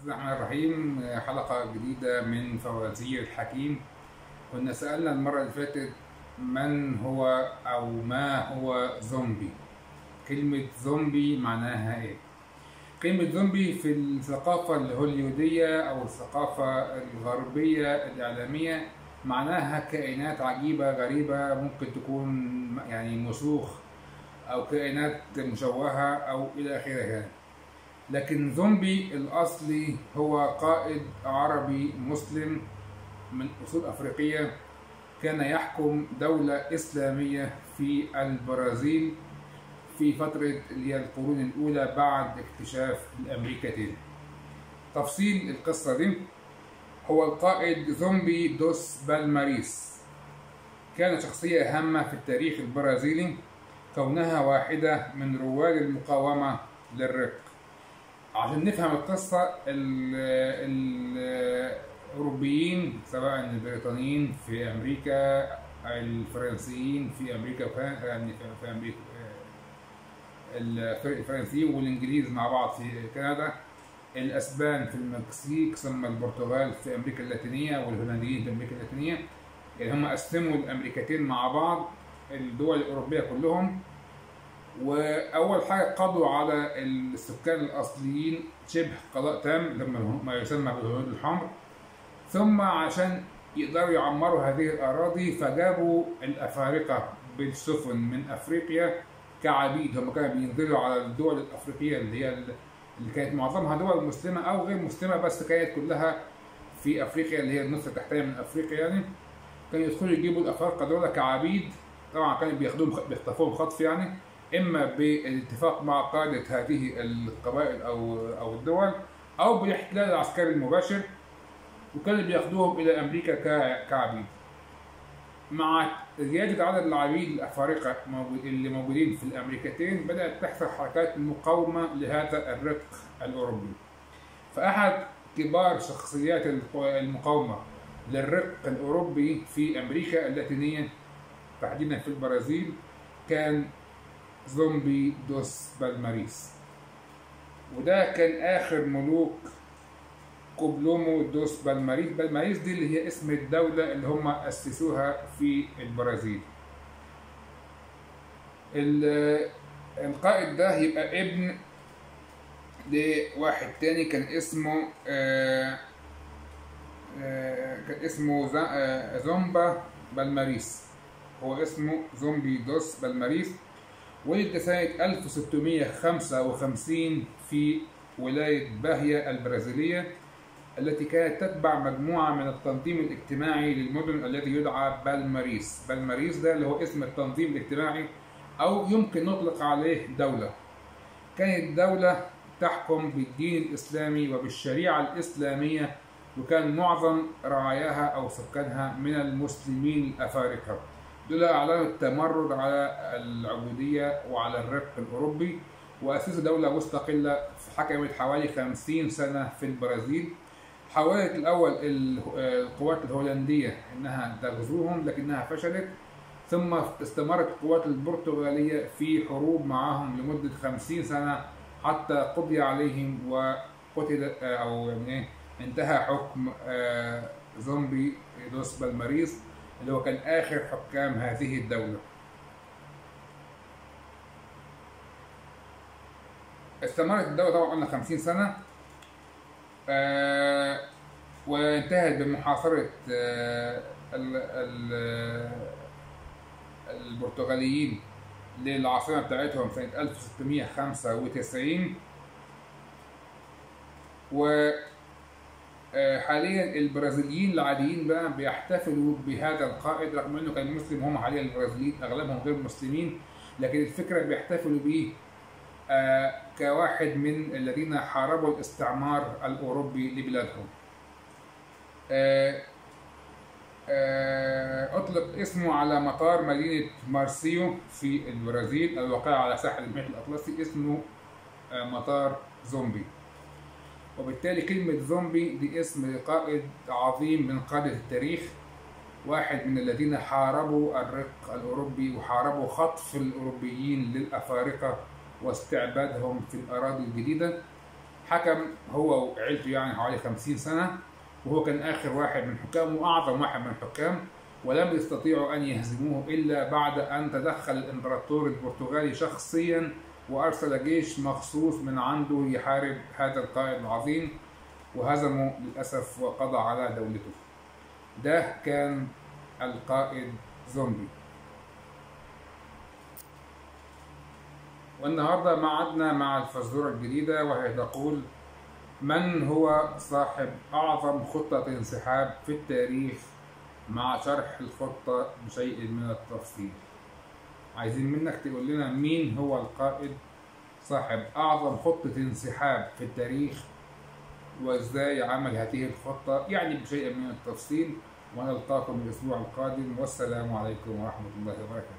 بسم الله الرحمن الرحيم حلقة جديدة من فوازير الحكيم كنا سألنا المرة اللي فاتت من هو أو ما هو زومبي كلمة زومبي معناها إيه كلمة زومبي في الثقافة الهوليودية أو الثقافة الغربية الإعلامية معناها كائنات عجيبة غريبة ممكن تكون يعني مسوخ أو كائنات مشوهة أو إلى آخره يعني. لكن زومبي الأصلي هو قائد عربي مسلم من أصول أفريقية كان يحكم دولة إسلامية في البرازيل في فترة اللي هي القرون الأولى بعد اكتشاف الأمريكتين تفصيل القصة دي هو القائد زومبي دوس بالماريس كان شخصية هامة في التاريخ البرازيلي كونها واحدة من رواد المقاومة للرق عشان نفهم القصة الأوروبيين سواء البريطانيين في أمريكا الفرنسيين في أمريكا يعني في أمريكا الفرنسيين والإنجليز مع بعض في كندا الأسبان في المكسيك ثم البرتغال في أمريكا اللاتينية والهولنديين في أمريكا اللاتينية يعني هم قسموا الأمريكتين مع بعض الدول الأوروبية كلهم واول حاجه قضوا على السكان الاصليين شبه قضاء تام لما ما يسمى بالهنود الحمر ثم عشان يقدروا يعمروا هذه الاراضي فجابوا الافارقه بالسفن من افريقيا كعبيد هم كانوا بينزلوا على الدول الافريقيه اللي هي اللي كانت معظمها دول مسلمه او غير مسلمه بس كانت كلها في افريقيا اللي هي النص التحتيه من افريقيا يعني كانوا يدخلوا يجيبوا الافارقه دول كعبيد طبعا كانوا بياخدوهم بيخطفوهم خطف يعني اما بالاتفاق مع قاده هذه القبائل او او الدول او بالاحتلال العسكري المباشر وكانوا بياخدوهم الى امريكا كعبيد مع زياده عدد العبيد الافارقه اللي موجودين في الامريكتين بدات تحصل حركات مقاومه لهذا الرق الاوروبي فاحد كبار شخصيات المقاومه للرق الاوروبي في امريكا اللاتينيه تحديدا في البرازيل كان زومبي دوس بالماريس وده كان آخر ملوك كوبلومو دوس بالماريس بالماريس دي اللي هي اسم الدولة اللي هم أسسوها في البرازيل القائد ده يبقى ابن لواحد تاني كان اسمه آآ آآ كان اسمه زومبا بالماريس هو اسمه زومبي دوس بالماريس ولد سنة 1655 في ولاية باهيا البرازيلية التي كانت تتبع مجموعة من التنظيم الاجتماعي للمدن الذي يدعى بالماريس بالماريس ده اللي هو اسم التنظيم الاجتماعي أو يمكن نطلق عليه دولة كانت دولة تحكم بالدين الإسلامي وبالشريعة الإسلامية وكان معظم رعاياها أو سكانها من المسلمين الأفارقة دول أعلنوا التمرد على العبودية وعلى الرق الأوروبي وأسسوا دولة مستقلة حكمت حوالي 50 سنة في البرازيل حاولت الأول القوات الهولندية إنها تغزوهم لكنها فشلت ثم استمرت القوات البرتغالية في حروب معهم لمدة 50 سنة حتى قضي عليهم وقتل أو يعني انتهى حكم زومبي دوس بالماريس اللي هو كان آخر حكام هذه الدولة استمرت الدولة طبعا قلنا 50 سنة آه وانتهت بمحاصرة آه ال ال البرتغاليين للعاصمة بتاعتهم سنة 1695 و حاليا البرازيليين العاديين بقى بيحتفلوا بهذا القائد رغم انه كان مسلم هم حاليا البرازيليين اغلبهم غير مسلمين لكن الفكره بيحتفلوا به آه كواحد من الذين حاربوا الاستعمار الاوروبي لبلادهم. آه آه اطلق اسمه على مطار مدينه مارسيو في البرازيل الواقع على ساحل المحيط الاطلسي اسمه مطار زومبي. وبالتالي كلمة زومبي دي اسم قائد عظيم من قادة التاريخ واحد من الذين حاربوا الرق الأوروبي وحاربوا خطف الأوروبيين للأفارقة واستعبادهم في الأراضي الجديدة حكم هو وعيلته يعني حوالي 50 سنة وهو كان آخر واحد من حكام وأعظم واحد من الحكام ولم يستطيعوا أن يهزموه إلا بعد أن تدخل الإمبراطور البرتغالي شخصيا وأرسل جيش مخصوص من عنده يحارب هذا القائد العظيم وهزمه للأسف وقضى على دولته ده كان القائد زومبي والنهارده معدنا مع الفزورة الجديدة وهي تقول من هو صاحب أعظم خطة انسحاب في التاريخ مع شرح الخطة بشيء من التفصيل عايزين منك تقول لنا مين هو القائد صاحب أعظم خطة انسحاب في التاريخ وإزاي عمل هذه الخطة يعني بشيء من التفصيل ونلقاكم الأسبوع القادم والسلام عليكم ورحمة الله وبركاته